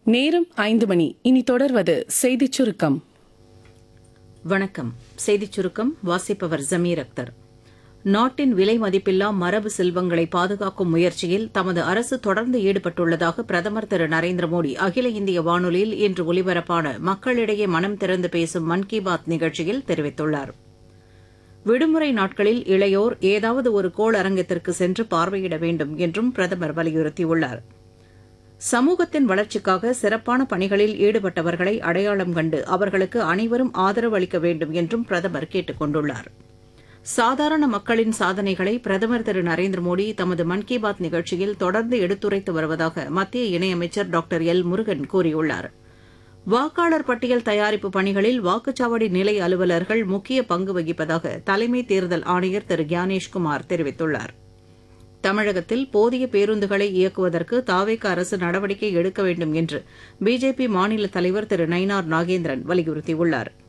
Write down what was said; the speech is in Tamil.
நேரம் ஐந்து மணி இனி தொடர்வது செய்திச் சுருக்கம் வணக்கம் செய்திச் சுருக்கம் வாசிப்பவர் ஜமீர் அக்தர் நாட்டின் விலை மதிப்பில்லா மரபு செல்வங்களை பாதுகாக்கும் முயற்சியில் தமது அரசு தொடர்ந்து ஈடுபட்டுள்ளதாக பிரதமர் திரு நரேந்திர மோடி அகில இந்திய வானொலியில் இன்று ஒலிபரப்பான மக்களிடையே மனம் திறந்து பேசும் மன் கி பாத் நிகழ்ச்சியில் தெரிவித்துள்ளார் விடுமுறை நாட்களில் இளையோர் ஏதாவது ஒரு கோள் அரங்கத்திற்கு சென்று பார்வையிட வேண்டும் என்றும் பிரதமர் வலியுறுத்தியுள்ளார் சமூகத்தின் வளர்ச்சிக்காக சிறப்பான பணிகளில் ஈடுபட்டவர்களை அடையாளம் கண்டு அவர்களுக்கு அனைவரும் ஆதரவு அளிக்க வேண்டும் என்றும் பிரதமர் கேட்டுக் கொண்டுள்ளார் சாதாரண மக்களின் சாதனைகளை பிரதமர் திரு நரேந்திர மோடி தமது மன் கி பாத் நிகழ்ச்சியில் தொடர்ந்து எடுத்துரைத்து வருவதாக மத்திய இணையமைச்சர் டாக்டர் எல் முருகன் கூறியுள்ளார் வாக்காளர் பட்டியல் தயாரிப்பு பணிகளில் வாக்குச்சாவடி நிலை அலுவலர்கள் முக்கிய பங்கு வகிப்பதாக தலைமை தேர்தல் ஆணையர் திரு கியானேஷ்குமார் தெரிவித்துள்ளார் தமிழகத்தில் போதிய பேருந்துகளை இயக்குவதற்கு தாவேக அரசு நடவடிக்கை எடுக்க வேண்டும் என்று பிஜேபி மாநில தலைவர் திரு நயினார் நாகேந்திரன் வலியுறுத்தியுள்ளாா்